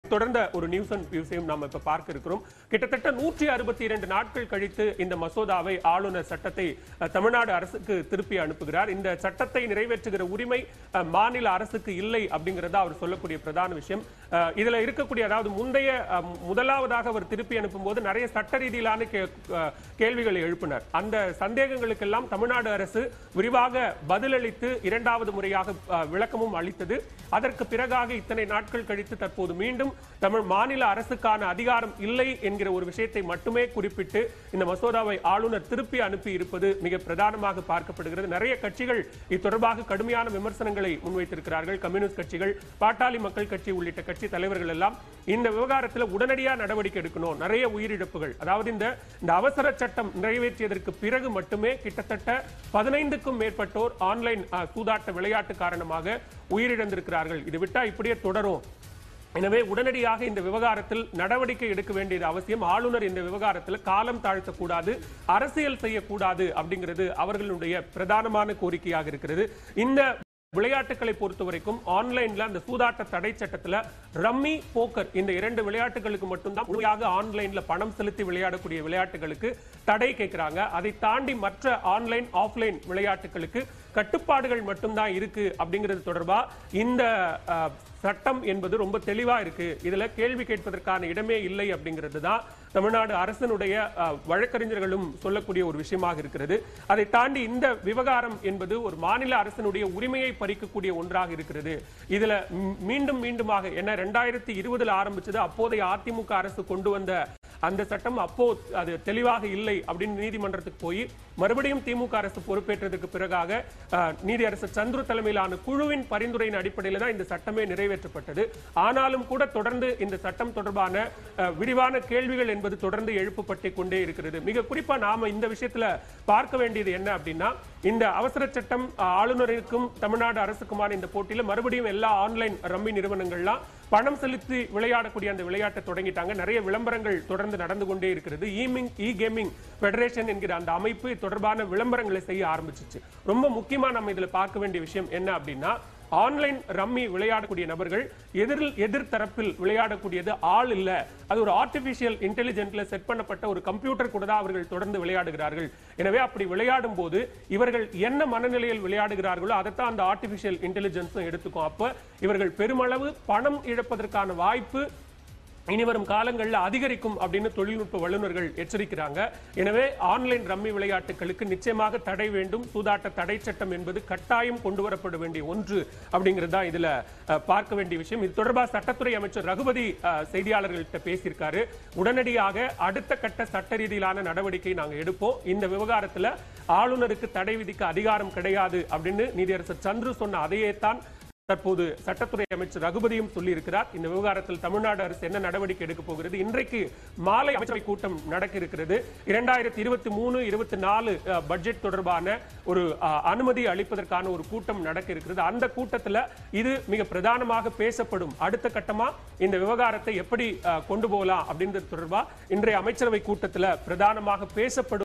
தொடர்ந்த ஒரு news and வியூஸையும் நாம இப்ப பார்க்க இருக்கிறோம் கிட்டத்தட்ட நூற்றி அறுபத்தி இரண்டு நாட்கள் கழித்து இந்த மசோதாவை ஆளுநர் சட்டத்தை அஹ், தமிழ்நாடு அரசுக்கு திருப்பி அனுப்புகிறார் இந்த சட்டத்தை நிறைவேற்றுகிற உரிமை அஹ், மாநில அரசுக்கு இல்லை அப்படிங்கறத அவர் சொல்லக்கூடிய பிரதான விஷயம் அஹ், இதுல இருக்கக்கூடிய அதாவது முந்தைய அஹ், முதலாவதாக அவர் திருப்பி அனுப்பும் போது நிறைய சட்ட ரீதியிலான கே- அஹ், கேள்விகளை எழுப்பினார் அந்த சந்தேகங்களுக்கெல்லாம் தமிழ்நாடு அரசு விரிவாக பதிலளித்து இரண்டாவது முறையாக அஹ், விளக்கமும் அளித்தது அதற்கு பிறகாக இத்தனை நாட்கள் கழித்து தற்போது மீண்டும் தமிழ் மாநில அரசுக்கான அதிகாரம் இல்லை என்கிற ஒரு விஷயத்தை மட்டுமே குறிப்பிட்டு இந்த மசோதாவை ஆளுநர் திருப்பி அனுப்பி இருப்பது மிக பிரதானமாக பார்க்கப்படுகிறது நிறைய கட்சிகள் இது தொடர்பாக கடுமையான விமர்சனங்களை முன்வைத்திருக்கிறார்கள் கம்யூனிஸ்ட் கட்சிகள் பாட்டாளி மக்கள் கட்சி உள்ளிட்ட கட்சி தலைவர்கள் எல்லாம் இந்த விவகாரத்தில் உடனடியா நடவடிக்கை எடுக்கணும் நிறைய உயிரிழப்புகள் அதாவது இந்த இந்த அவசர சட்டம் நிறைவேற்றியதற்கு பிறகு மட்டுமே கிட்டத்தட்ட பதினைந்துக்கும் மேற்பட்டோர் ஆன்லைன் அஹ், சூதாட்ட விளையாட்டு காரணமாக உயிரிழந்திருக்கிறார்கள் இது விட்டா இப்படியே தொடரும் எனவே உடனடியாக இந்த விவகாரத்தில் நடவடிக்கை எடுக்க வேண்டியது அவசியம் ஆளுநர் இந்த விவகாரத்தில் காலம் தாழ்த்தக்கூடாது அரசியல் செய்யக்கூடாது அப்படிங்கிறது அவர்களுடைய பிரதானமான கோரிக்கையாக இருக்கிறது இந்த விளையாட்டுகளை பொறுத்த வரைக்கும் ஆன்லைன்ல அந்த சூதாட்ட தடை சட்டத்துல ரம்மி போக்கர் இந்த இரண்டு விளையாட்டுகளுக்கு மட்டும்தான் முழுமையாக ஆன்லைன்ல பணம் செலுத்தி விளையாடக்கூடிய விளையாட்டுகளுக்கு தடை கேட்கிறாங்க அதை தாண்டி மற்ற ஆன்லைன் ஆஃப்லைன் விளையாட்டுகளுக்கு கட்டுப்பாடுகள் மட்டும்தான் இருக்கு அப்படிங்கிறது தொடர்பா இந்த அஹ், சட்டம் என்பது ரொம்ப தெளிவா இருக்கு இதுல கேள்வி கேட்பதற்கான இடமே இல்லை அப்படிங்கிறது தான் தமிழ்நாடு அரசனுடைய அஹ், வழக்கறிஞர்களும் சொல்லக்கூடிய ஒரு விஷயமாக இருக்கிறது அதை தாண்டி இந்த விவகாரம் என்பது ஒரு மாநில அரசனுடைய உரிமையை பறிக்கக்கூடிய ஒன்றாக இருக்கிறது இதுல மீ- மீண்டும் மீண்டுமாக என்ன ரெண்டாயிரத்தி இருபதுல ஆரம்பிச்சது அப்போதைய அதிமுக அரசு கொண்டு வந்த அந்த சட்டம் அப்போ அது தெளிவாக இல்லை அப்படின்னு நீதிமன்றத்துக்கு போய் மறுபடியும் திமுக அரசு பொறுப்பேற்றதுக்கு பிறகாக அஹ், நீதியரசர் சந்துரு தலைமையிலான குழுவின் பரிந்துரையின் அடிப்படையில் தான் இந்த சட்டமே நிறைவேற்றப்பட்டது ஆனாலும் கூட தொடர்ந்து இந்த சட்டம் தொடர்பான அஹ், விரிவான கேள்விகள் என்பது தொடர்ந்து எழுப்பப்பட்டு கொண்டே இருக்கிறது மிக குறிப்பா நாம இந்த விஷயத்துல பார்க்க வேண்டியது என்ன அப்படின்னா இந்த அவசர சட்டம் அஹ், ஆளுநருக்கும் தமிழ்நாடு அரசுக்குமான இந்த போட்டியில மறுபடியும் எல்லா ஆன்லைன் ரம்மி நிறுவனங்கள்லாம் பணம் செலுத்தி விளையாடக்கூடிய அந்த விளையாட்டை தொடங்கிட்டாங்க நிறைய விளம்பரங்கள் தொடர்ந்து நடந்து கொண்டே இருக்கிறது ஈமிங் இ கேமிங் ஃபெடரேஷன் என்கிற அந்த அமைப்பு இது தொடர்பான விளம்பரங்களை செய்ய ஆரம்பிச்சிச்சு ரொம்ப முக்கியமா நம்ம இதுல பார்க்க வேண்டிய விஷயம் என்ன அப்படின்னா ஆன்லைன் ரம்மி விளையாடக்கூடிய நபர்கள் எதிரில் எதிர் தரப்பில் விளையாடக்கூடியது ஆள் இல்ல அது ஒரு ஆர்டிபிஷியல் இன்டெலிஜென்ட்ல செட் பண்ணப்பட்ட ஒரு கம்ப்யூட்டர் கூட தான் அவர்கள் தொடர்ந்து விளையாடுகிறார்கள் எனவே அப்படி விளையாடும் போது இவர்கள் என்ன மனநிலையில் விளையாடுகிறார்களோ அதைத்தான் அந்த ஆர்டிபிஷியல் இன்டெலிஜென்ஸும் எடுத்துக்கும் அப்ப இவர்கள் பெருமளவு பணம் இழப்பதற்கான வாய்ப்பு இனி வரும் காலங்களில் அதிகரிக்கும் அப்படின்னு தொழில்நுட்ப வல்லுநர்கள் எச்சரிக்கிறாங்க எனவே ஆன்லைன் ரம்மி விளையாட்டுகளுக்கு நிச்சயமாக தடை வேண்டும் சூதாட்ட தடை சட்டம் என்பது கட்டாயம் கொண்டு வரப்பட வேண்டிய ஒன்று அப்படிங்கிறது தான் இதுல அஹ், பார்க்க வேண்டிய விஷயம் இது தொடர்பாக சட்டத்துறை அமைச்சர் ரகுபதி அஹ், செய்தியாளர்கள்ட்ட பேசியிருக்காரு உடனடியாக அடுத்த கட்ட சட்ட ரீதியிலான நடவடிக்கை நாங்க எடுப்போம் இந்த விவகாரத்துல ஆளுநருக்கு தடை விதிக்க அதிகாரம் கிடையாது அப்படின்னு நீதியரசர் சந்துரு சொன்ன அதையே தான் தற்போது சட்டத்துறை அமைச்சர் ரகுபதியும் சொல்லியிருக்கிறார் இந்த விவகாரத்தில் தமிழ்நாடு அரசு என்ன நடவடிக்கை எடுக்க போகிறது இன்றைக்கு மாலை அமைச்சரவை கூட்டம் நடக்க இருக்கிறது இரண்டாயிரத்தி இருபத்தி மூணு இருபத்தி நாலு பட்ஜெட் தொடர்பான ஒரு அஹ், அனுமதி அளிப்பதற்கான ஒரு கூட்டம் நடக்க இருக்கிறது அந்த கூட்டத்துல இது மிக பிரதானமாக பேசப்படும் அடுத்த கட்டமா இந்த விவகாரத்தை எப்படி அஹ், கொண்டு போகலாம் அப்படின்றது தொடர்பா இன்றைய அமைச்சரவை கூட்டத்துல பிரதானமாக பேசப்படும்